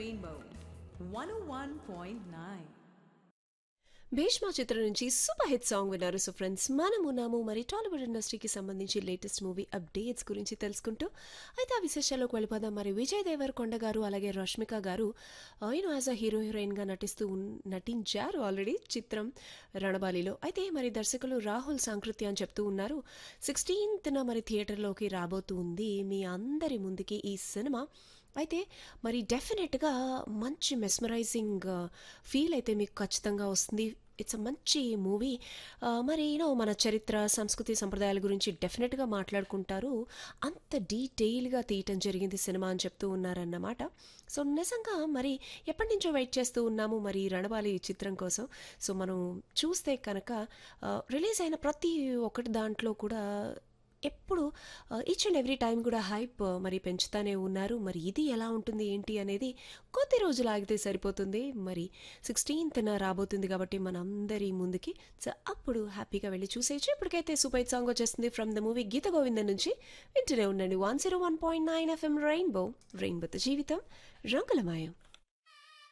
Rainbow 101.9. Bheeshma చిత్రం నుంచి super hit song విన్నారు సో ఫ్రెండ్స్ మనం ఉన్నాము మరి టాలీవుడ్ ఇండస్ట్రీకి సంబంధించి లేటెస్ట్ మూవీ అప్డేట్స్ గురించి తెలుసుకుంటూ అయితే ఆ విశేషాల్లోకి వెళ్ళిపోదాం మరి విజయ్ దేవరకొండ గారు అలాగే రష్మిక గారు యూనో యాజ్ అ హీరో హీరోయిన్గా నటిస్తూ ఉన్- నటించారు ఆల్రెడీ చిత్రం రణబాలిలో అయితే మరి దర్శకులు రాహుల్ సాంకృత్య అని చెప్తూ ఉన్నారు సిక్స్టీన్త్న మరి థియేటర్లోకి రాబోతూ ఉంది మీ అందరి ముందుకి ఈ సినిమా అయితే మరి డెఫినెట్గా మంచి మెస్మరైజింగ్ ఫీల్ అయితే మీకు ఖచ్చితంగా వస్తుంది ఇట్స్ అ మంచి మూవీ మరి యూనో మన చరిత్ర సంస్కృతి సంప్రదాయాల గురించి డెఫినెట్గా మాట్లాడుకుంటారు అంత డీటెయిల్గా తీయటం జరిగింది సినిమా అని చెప్తూ ఉన్నారన్నమాట సో నిజంగా మరి ఎప్పటి నుంచో వెయిట్ చేస్తూ ఉన్నాము మరి రణబాలి ఈ చిత్రం కోసం సో మనం చూస్తే కనుక రిలీజ్ అయిన ప్రతి ఒక్కటి దాంట్లో కూడా ఎప్పుడు ఈచ్ అండ్ ఎవ్రీ టైం కూడా హైప్ మరి పెంచుతానే ఉన్నారు మరి ఇది ఎలా ఉంటుంది ఏంటి అనేది కొద్ది రోజులు ఆగితే సరిపోతుంది మరి సిక్స్టీన్త్న రాబోతుంది కాబట్టి మనందరి ముందుకి సో అప్పుడు హ్యాపీగా వెళ్ళి చూసేయచ్చు ఇప్పటికైతే సూపర్ హిట్ సాంగ్ వచ్చేస్తుంది from the movie Geetha Govindam నుంచి వింటూనే ఉండండి one zero one point nine FM rainbow రెయిన్బోతో జీవితం రంగులమాయం